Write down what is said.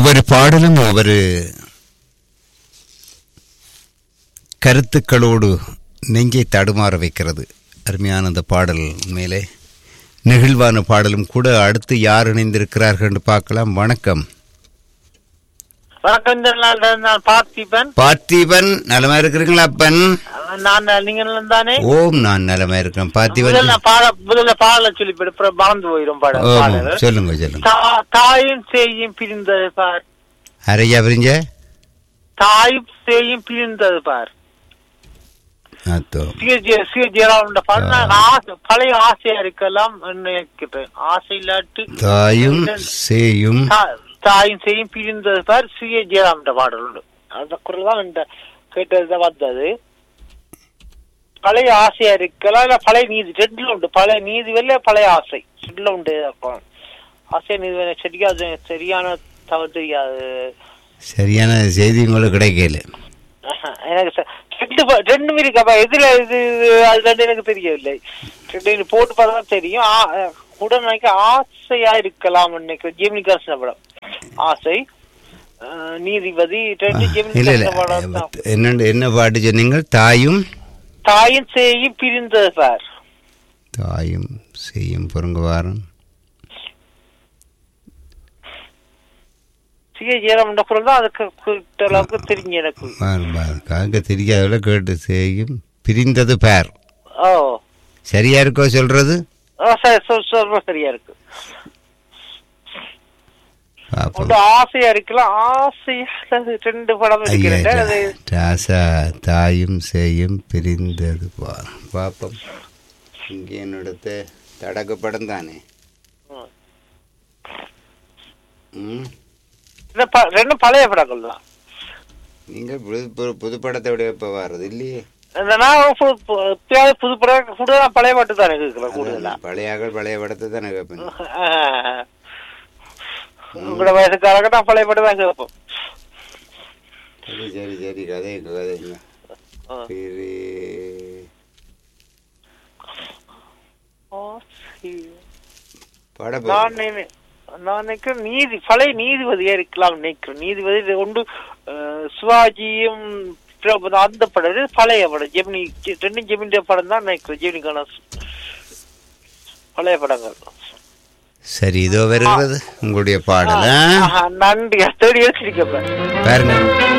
ஒவ்வொரு பாடலும் ஒவ்வொரு கருத்துக்களோடு நெஞ்சை தடுமாற வைக்கிறது அருமையான அந்த பாடல் உண்மையிலே நெகிழ்வான பாடலும் கூட அடுத்து யார் இணைந்திருக்கிறார்கள் என்று பார்க்கலாம் வணக்கம் வணக்கம் இந்த நாள் நான் பார்த்திபன் பார்த்திபன் நலமா இருக்கிறீங்களா அப்பன் நான் நீங்க தானே ஓம் நான் நலமா இருக்கிறேன் பார்த்திபன் முதல்ல பாட முதல்ல பாடல சொல்லி அப்புறம் மறந்து போயிடும் பாட ஓம் பாடல் சொல்லுங்க சொல்லுங்க தா- தாயும் சேயும் பிரிந்தது பார் அரையா பிரிஞ்ச தாயும் சேயும் பிரிந்தது பார் அத்தோ சிவஜெயராமன் பாடல் நான் ஆசை பழைய ஆசையா இருக்கலாம் நினைக்கிறேன் ஆசை இல்லாட்டு தாயும் சேயும் தா- தாயும் சேயும் பிரிந்தது பார் சிவ ஜெயராமன் பாடல் உண்டு அந்த குரல் தான் இந்த கேட்டது வந்தது பழைய ஆசையா இருக்கலாம் இல்ல பழைய நீதி ரெண்டுல உண்டு பழைய நீதி வெல்ல பழைய ஆசை ரெண்டுல உண்டு இருக்கும். ஆசை நீதி வெல்ல சரியாது சரியான தவறு தெரியாது சரியான செய்தி உங்களுக்கு கிடைக்கல ஆஹா, எனக்கு ச- ரெண்டு ப- ரெண்டும் இருக்கு அப்ப எதுல இது இது, அது ரெண்டு எனக்கு தெரியவில்லை ரெண்டு இது போட்டு பார்த்தா தான் தெரியும் ஆ- கூட நினைக்க ஆசையா இருக்கலாம் நினைக்கிறேன் ஜெமினி காசன படம் ஆசை ஆஹ், நீதிபதி ரெண்டு ஜெமினி இல்ல இல்ல காசன படம் தான் என்ன என்ன பாட்டு சொன்னீங்க தாயும் தாயும் சேயும் பிரிந்தது சார் தாயும் செய்யும் பொருங்க வாரம் சிஏ ஜெயராமன் குரல் தான் அதுக்கு குறித்த அளவுக்கு தெரிஞ்சு எனக்கு வாரம் வாரம் காக்க தெரியாதவள கேட்டு செய்யும் பிரிந்தது பேர் ஓ சரியா இருக்கோ சொல்றது ஆ, சரி சொல் சொல்ற சரியா இருக்கு பாப்போம் ஒன்று ஆசையா இருக்கலாம் ஆசையா அது ரெண்டு படம் ஐயா இருக்கிறேன் அது ராசா தாயும் செய்யும் பிரிந்தது பார் பாப்போம் இங்கே என்னோடத்த தடக படம் தானே ம். ம் இந்த ப- ரெண்டும் பழைய படங்கள் தான் நீங்கள் புது புது- புது படத்தை விட இப்போ வர்றது இல்லையே இந்த நான் பு- பு- எப்பயாவது புது படம் கூடுதலா பழைய பாட்டு தான் கேட்கலாம் கூடுதலா அதான், பழைய ஆக்கள் பழைய படத்தை தானே கேட்பேன் உங்களோட வயசுக்காரங்க நான் பழைய பாட்டு தான் கேட்போம் சரி சரி சரி கதைங்க கதைங்க ஆ. சரி பட நான் நினை- நான் நினைக்கிறேன் நீதி பழைய நீதிபதியா இருக்கலாம் நினைக்கிறேன் நீதிபதி இது ஒன்று அஹ், சிவாஜியும் பிரபு- அந்த படம் இது பழைய படம் ஜெமினி ஜெ- ரெண்டும் ஜெமினி படம் தான் நினைக்கிறேன் ஜெமினி கணேஷ் பழைய படங்கள் சரி இதோ வருகிறது உங்களுடைய பாடல் ஆ? ஆஹா, நன்றி தேடி எடுத்துருக்கேன் பாருங்க